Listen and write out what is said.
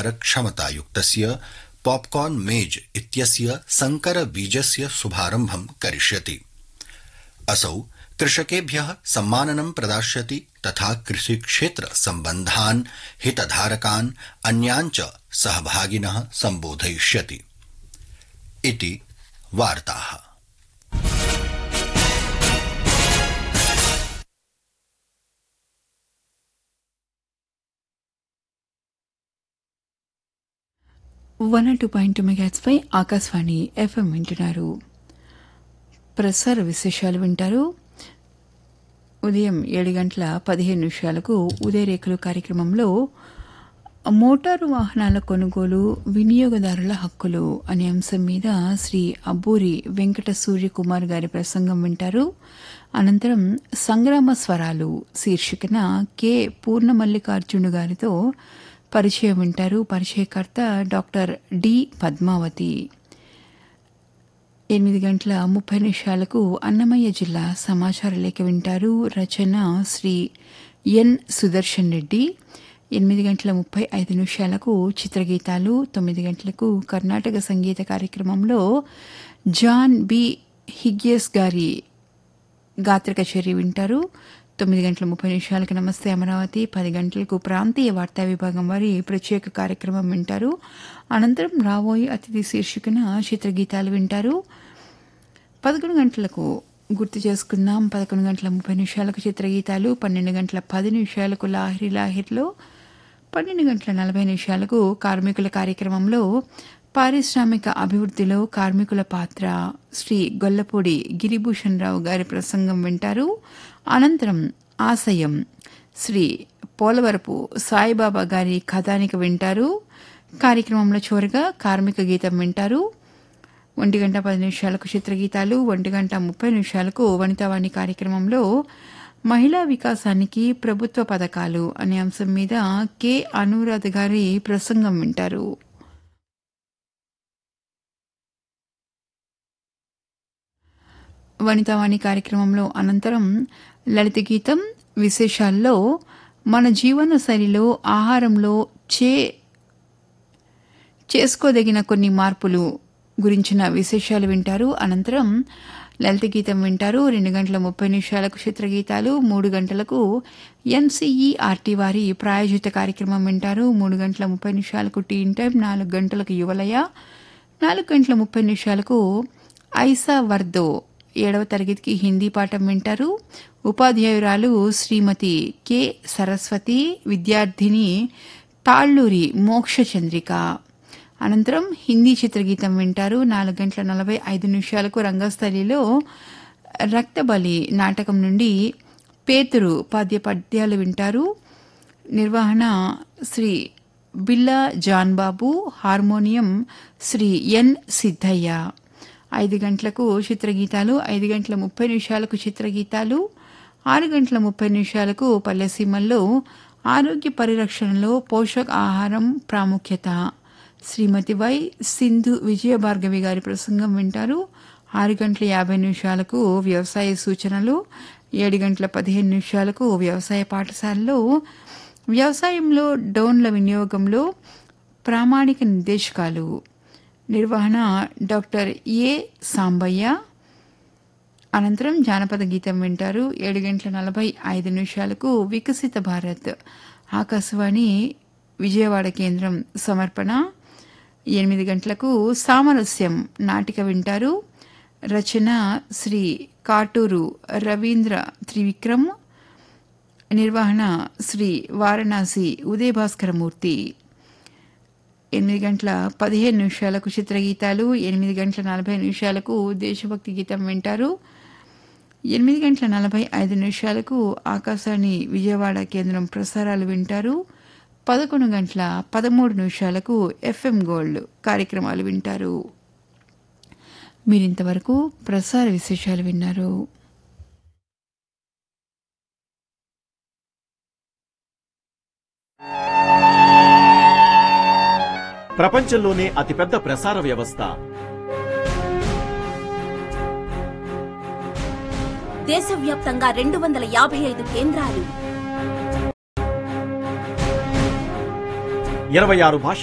भारक्षमतायुक्तस्य popcorn मेज इत्यस्य संकरबीजस्य शुभारम्भं करिष्यति असौ कृषकेभ्य सम्माननं प्रदास्यति तथा कृषिक्षेत्र सम्बद्धान् हितधारकान् अन्यान् च सहभागिनः सम्बोधयिष्यति इति वार्ताः వన్ టూ పాయింట్ టూ పై ఆకాశవాణి ఎఫ్ఎం వింటున్నారు ప్రసార విశేషాలు వింటారు ఉదయం ఏడు గంటల పదిహేను నిమిషాలకు ఉదయరేఖలు కార్యక్రమంలో మోటారు వాహనాల కొనుగోలు వినియోగదారుల హక్కులు అనే అంశం మీద శ్రీ అబ్బూరి వెంకట సూర్యకుమార్ గారి ప్రసంగం వింటారు అనంతరం సంగ్రామ స్వరాలు శీర్షికన కె పూర్ణమల్లికార్జును గారితో పరిచయం వింటారు పరిచయకర్త డాక్టర్ డి పద్మావతి ఎనిమిది గంటల ముప్పై నిమిషాలకు అన్నమయ్య జిల్లా సమాచార లేఖ వింటారు రచన శ్రీ ఎన్ సుదర్శన్ రెడ్డి ఎనిమిది గంటల ముప్పై ఐదు నిమిషాలకు చిత్రగీతాలు తొమ్మిది గంటలకు కర్ణాటక సంగీత కార్యక్రమంలో జాన్ బి హిగ్యస్ గారి గాత్ర కచేరీ వింటారు తొమ్మిది గంటల ముప్పై నిమిషాలకు నమస్తే అమరావతి పది గంటలకు ప్రాంతీయ వార్తా విభాగం వారి ప్రత్యేక కార్యక్రమం వింటారు అనంతరం రాబోయే అతిథి శీర్షికన చిత్రగీతాలు వింటారు పదకొండు గంటలకు గుర్తు చేసుకున్నాం పదకొండు గంటల ముప్పై నిమిషాలకు చిత్రగీతాలు పన్నెండు గంటల పది నిమిషాలకు లాహిరి లాహిర్లో పన్నెండు గంటల నలభై నిమిషాలకు కార్మికుల కార్యక్రమంలో పారిశ్రామిక అభివృద్ధిలో కార్మికుల పాత్ర శ్రీ గొల్లపూడి గిరిభూషణ్ రావు గారి ప్రసంగం వింటారు అనంతరం ఆశయం శ్రీ పోలవరపు సాయిబాబా గారి కథానిక వింటారు కార్యక్రమంలో చివరిగా కార్మిక గీతం వింటారు ఒంటి గంట పది నిమిషాలకు చిత్రగీతాలు ఒంటి గంట ముప్పై నిమిషాలకు వనితావాణి కార్యక్రమంలో మహిళా వికాసానికి ప్రభుత్వ పథకాలు అనే అంశం మీద కె అనురాధ గారి ప్రసంగం వింటారు వనితావాణి కార్యక్రమంలో అనంతరం లలిత గీతం విశేషాల్లో మన జీవన శైలిలో ఆహారంలో చే చేసుకోదగిన కొన్ని మార్పులు గురించిన విశేషాలు వింటారు అనంతరం లలిత గీతం వింటారు రెండు గంటల ముప్పై నిమిషాలకు చిత్రగీతాలు మూడు గంటలకు ఎన్సీఈఆర్టీ వారి ప్రాయోజిత కార్యక్రమం వింటారు మూడు గంటల ముప్పై నిమిషాలకు టీన్ టైం నాలుగు గంటలకు యువలయ నాలుగు గంటల ముప్పై నిమిషాలకు ఐసా వర్దో ఏడవ తరగతికి హిందీ పాఠం వింటారు ఉపాధ్యాయురాలు శ్రీమతి కె సరస్వతి విద్యార్థిని తాళ్లూరి మోక్ష చంద్రిక అనంతరం హిందీ చిత్రగీతం వింటారు నాలుగు గంటల నలభై ఐదు నిమిషాలకు రంగస్థలిలో రక్తబలి నాటకం నుండి పేతురు పద్య పద్యాలు వింటారు నిర్వహణ శ్రీ బిల్లా జాన్బాబు హార్మోనియం శ్రీ ఎన్ సిద్ధయ్య ఐదు గంటలకు చిత్రగీతాలు ఐదు గంటల ముప్పై నిమిషాలకు చిత్రగీతాలు ఆరు గంటల ముప్పై నిమిషాలకు పల్లెసీమల్లో ఆరోగ్య పరిరక్షణలో పోషక ఆహారం ప్రాముఖ్యత శ్రీమతి వై సింధు విజయభార్గవి గారి ప్రసంగం వింటారు ఆరు గంటల యాభై నిమిషాలకు వ్యవసాయ సూచనలు ఏడు గంటల పదిహేను నిమిషాలకు వ్యవసాయ పాఠశాలలో వ్యవసాయంలో డ్రోన్ల వినియోగంలో ప్రామాణిక నిర్దేశకాలు నిర్వహణ డాక్టర్ ఏ సాంబయ్య అనంతరం జానపద గీతం వింటారు ఏడు గంటల నలభై ఐదు నిమిషాలకు వికసిత భారత్ ఆకాశవాణి విజయవాడ కేంద్రం సమర్పణ ఎనిమిది గంటలకు సామరస్యం నాటిక వింటారు రచన శ్రీ కాటూరు రవీంద్ర త్రివిక్రమ్ నిర్వహణ శ్రీ వారణాసి ఉదయభాస్కరమూర్తి ఎనిమిది గంటల పదిహేను నిమిషాలకు చిత్రగీతాలు ఎనిమిది గంటల నలభై నిమిషాలకు దేశభక్తి గీతం వింటారు ఎనిమిది గంటల నలభై ఐదు నిమిషాలకు ఆకాశాన్ని విజయవాడ కేంద్రం ప్రసారాలు వింటారు పదకొండు గంటల పదమూడు నిమిషాలకు ఎఫ్ఎం గోల్డ్ కార్యక్రమాలు వింటారు మీరింతవరకు ప్రసార విశేషాలు విన్నారు ప్రపంచంలోనే అతిపెద్ద ప్రసార వ్యవస్థ దేశవ్యాప్తంగా రెండు వందల యాభై ఐదు కేంద్రాలు ఇరవై ఆరు భాష